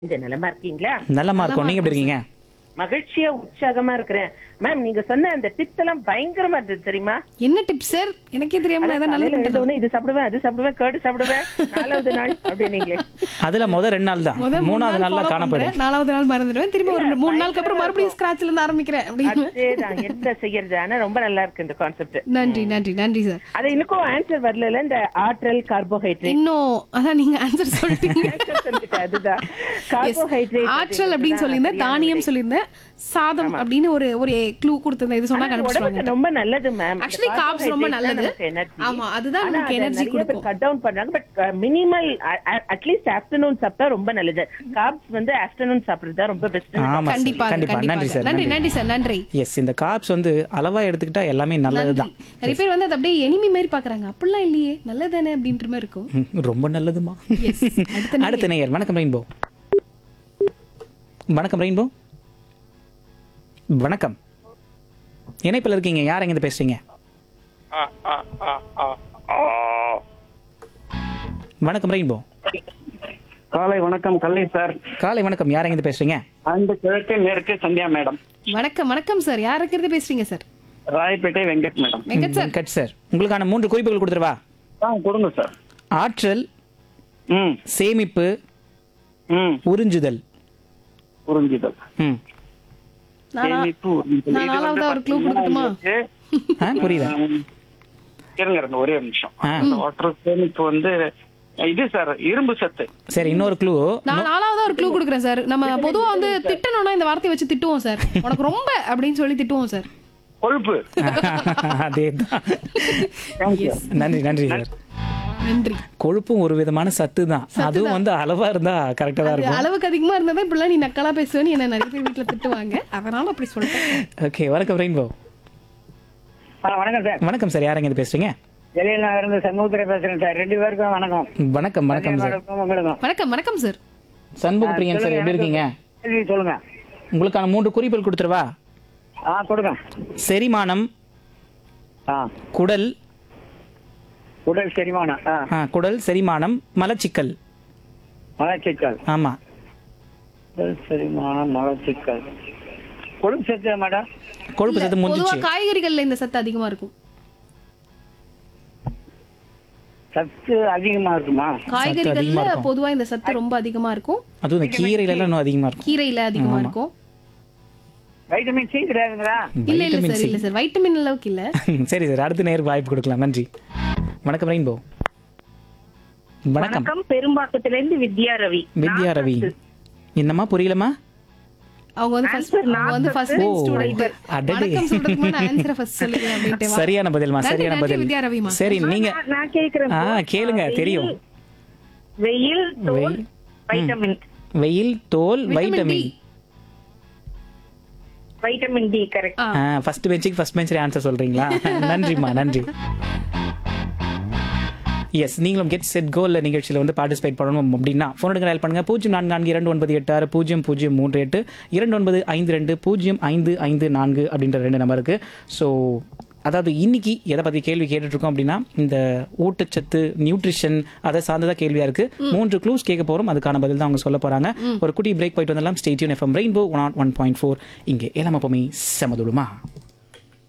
இந்த நிலைமை இருக்கீங்களா நல்லமா இருக்கும் நீங்க எப்படி இருக்கீங்க மகிழ்ச்சியா உற்சாகமா இருக்கிறேன் மேம் நீங்க சொன்ன அந்த டிப்ஸ் எல்லாம் பயங்கரமா இருந்தது தெரியுமா என்ன டிப் சார் எனக்கே தெரியாம நான் ஏதாவது நல்ல காலையில tip எழுந்த உடனே இது சாப்பிடுவேன் அது சாப்பிடுவேன் கேடு சாப்பிடுவேன் நாலாவது நாள் அப்படின்னீங்களே அதுல முத ரெண்டு நாள் தான் முத மூணு மூணாவது நாள் நாள்ல follow காணப்படும் பண்றேன். நாலாவது நாள் மறந்துடுவேன் திரும்ப ஒரு மூணு நாளுக்கு அப்புறம் மறுபடியும் ஸ்கிராச்ல இருந்து ஆரம்பிக்கிறேன் அப்படின்னு அதேதான் என்ன செய்யறது ஆனா ரொம்ப நல்லா இருக்கு இந்த கான்செப்ட் நன்றி நன்றி நன்றி சார் அது இன்னும் ஆன்சர் வரல இந்த ஆற்றல் கார்போஹைட்ரேட் இன்னும் அதான் நீங்க ஆன்சர் சொல்லிட்டீங்க அதுதான் கார்போஹைட்ரேட் ஆற்றல் அப்படின்னு சொல்லியிருந்தேன் தானியம் சொல்லியிருந்தேன் சாதம் அப்படின்னு ஒரு ஒரு க்ளூ கொடுத்திருந்தேன் இது சொன்னா கண்டுபிடிச்சிருவாங்க உடம்புக்கு ரொம்ப நல்லது மேம் ஆக்சுவலி காப்ஸ் ரொம்ப நல்லது ஆமா அதுதான் நமக்கு எனர்ஜி கொடுக்கும் கட் டவுன் பண்றாங்க பட் மினிமல் அட்லீஸ்ட் ஆஃப்டர்நூன் சாப்பிட்டா ரொம்ப நல்லது காப்ஸ் வந்து ஆஃப்டர்நூன் சாப்பிடுறது தான் ரொம்ப பெஸ்ட் ஆமா சார் கண்டிப்பா கண்டிப்பா நன்றி கண்டிப்பா சார் நன்றி நன்றி சார் நன்றி எஸ் இந்த காப்ஸ் வந்து அளவா எடுத்துக்கிட்டா எல்லாமே நல்லதுதான் நிறைய பேர் வந்து அது அப்படியே எனிமி மாதிரி பாக்குறாங்க அப்படிலாம் இல்லையே நல்லதானே அப்படின்ற மாதிரி இருக்கும் ம், ரொம்ப நல்லதுமா Yes. அடுத்த அடுத்த நேயர் வணக்கம் ரெயின்போ வணக்கம் ரெயின்போ வணக்கம் இணைப்பில் இருக்கீங்க யார் எங்க பேசுறீங்க வணக்கம் ரெயின்போ காலை வணக்கம் கல்லை சார் காலை வணக்கம் யார் எங்க பேசுறீங்க அந்த கிழக்கு மேற்கு சந்தியா மேடம் வணக்கம் வணக்கம் சார் யார் இருக்கிறது பேசுறீங்க sir Royapettah Venkat madam Venkat sir Venkat sir உங்களுக்கான மூன்று குறிப்புகள் கொடுத்துருவா ஆ கொடுங்க சார் ஆற்றல் ம் சேமிப்பு ம் உறிஞ்சுதல் புரிஞ்சுதல் ம் நானா- சேமிப்பு உறிஞ்சுதல். நான் இது நாலாவதா வந்து ஒரு clue கொடுக்கட்டுமா? பாத்தீங்கன்னா ஆ புரியுதா ம், இருங்க இருங்க ஒரே ஒரு நிமிஷம் ஆ. வாட்டர் சேமிப்பு வந்து இது சார் இரும்பு சத்து சரி இன்னொரு க்ளூ நான் நாலாவதா ஒரு க்ளூ கொடுக்குறேன் சார் நம்ம பொதுவா வந்து திட்டணும்னா இந்த வார்த்தையை வச்சு திட்டுவோம் சார் உனக்கு ரொம்ப அப்படின்னு சொல்லி திட்டுவோம் சார் கொழுப்பு அதேதான் தேங்க்யூ நன்றி நன்றி சார் நன்றி கொழுப்பும் ஒரு விதமான சத்து தான் அதுவும் வந்து அளவா இருந்தா கரெக்டா தான் அது இருக்கும் அளவுக்கு அதிகமா இருந்தா இப்படிலாம் நீ நக்கலா பேசுவேன்னு என்ன நிறைய பேர் வீட்டுல திட்டுவாங்க அதனால அப்படி சொல்லிட்டேன் ஓகே வணக்கம் ரெயின்போ வணக்கம் சார் வணக்கம் சார் யார் எங்க பேசுறீங்க வெளியில இருந்து சண்முகத்துறை பேசுறேன் சார் ரெண்டு பேருக்கும் வணக்கம் வணக்கம் வணக்கம் சார் உங்களுக்கும் வணக்கம் வணக்கம் சார் சண்முக பிரியன் சார் எப்படி இருக்கீங்க சொல்லுங்க உங்களுக்கான மூன்று குறிப்புகள் கொடுத்துருவா ஆ கொடுங்க செரிமானம் ஆ குடல் உடல் செரிமானம் ஆ ஆ, குடல் செரிமானம் மலச்சிக்கல் மலச்சிக்கல் ஆமா உடல் செரிமானம் மலச்சிக்கல் கொழுப்பு சத்து மேடம் கொழுப்பு சத்து பொதுவா முந்திச்சு காய்கறிகள்ல இந்த சத்து அதிகமா இருக்கும் சத்து அதிகமா இருக்குமா காய்கறிகள்ல அதிகமா இருக்கும். பொதுவா இந்த சத்து ரொம்ப அதிகமா இருக்கும் அதுவும் இந்த கீரையில எல்லாம் இன்னும் அதிகமா இருக்கும் கீரையில அதிகமா இருக்கும் வைட்டமின் சி கிடையாதுங்களா இல்ல இல்ல வைட்டமின் சார் சி இல்ல சார் வைட்டமின் அளவுக்கு இல்ல சரி சார் அடுத்த நேருக்கு வாய்ப்பு கொடுக்கலாம் நன்றி வணக்கம் ரெயின்போ வணக்கம் வணக்கம் பெரும்பாக்கத்துல இருந்து வித்யா ரவி வித்யா ரவி என்னம்மா புரியலமா அவங்க வந்து ஃபர்ஸ்ட் அவங்க வந்து ஃபர்ஸ்ட் ஓ, டைம் ஸ்டூடெண்ட் அடடே. வணக்கம் சொல்றதுக்கு முன்னாடி ஆன்சரை ஃபர்ஸ்ட் சொல்லுங்க அப்படின்ட்டு வா. சரியான பதில்மா நன்றி, சரியான நன்றி, பதில் வித்யா ரவிமா. சரி நீங்க நான் நான் கேக்குறேன் ஆ கேளுங்க தெரியும் வெயில் தோல் வெயில். வைட்டமின் வெயில் தோல் vitamin D. Vitamin vitamin D correct ஆ. ஃபர்ஸ்ட் பெஞ்சுக்கு ஃபர்ஸ்ட் பெஞ்சில் ஆன்சர் சொல்றீங்களா நன்றிம்மா நன்றி எஸ் நீங்களும் கெட் செட் கோல் நிகழ்ச்சியில் வந்து பார்ட்டிசிபேட் பண்ணணும் அப்படின்னா ஃபோன் எடுக்க டயல் பண்ணுங்க பூஜ்ஜியம் நான்கு நான்கு இரண்டு ஒன்பது எட்டு ஆறு பூஜ்ஜியம் பூஜ்ஜியம் மூன்று எட்டு இரண்டு ஒன்பது ஐந்து ரெண்டு பூஜ்ஜியம் ஐந்து ஐந்து நான்கு அப்படின்ற ரெண்டு நம்பருக்கு ஸோ அதாவது இன்னைக்கு எதை பற்றி கேள்வி கேட்டுட்டு இருக்கோம் அப்படின்னா இந்த ஊட்டச்சத்து நியூட்ரிஷன் அதை சார்ந்ததா கேள்வியா இருக்கு மூன்று க்ளூஸ் கேட்க போறோம் அதுக்கான பதில் தான் அவங்க சொல்ல போறாங்க ஒரு குட்டி பிரேக் போயிட்டு வந்தெல்லாம் stay tuned FM rainbow one one point four இங்கே எல்லாம் எப்பவுமே செமதுடுமா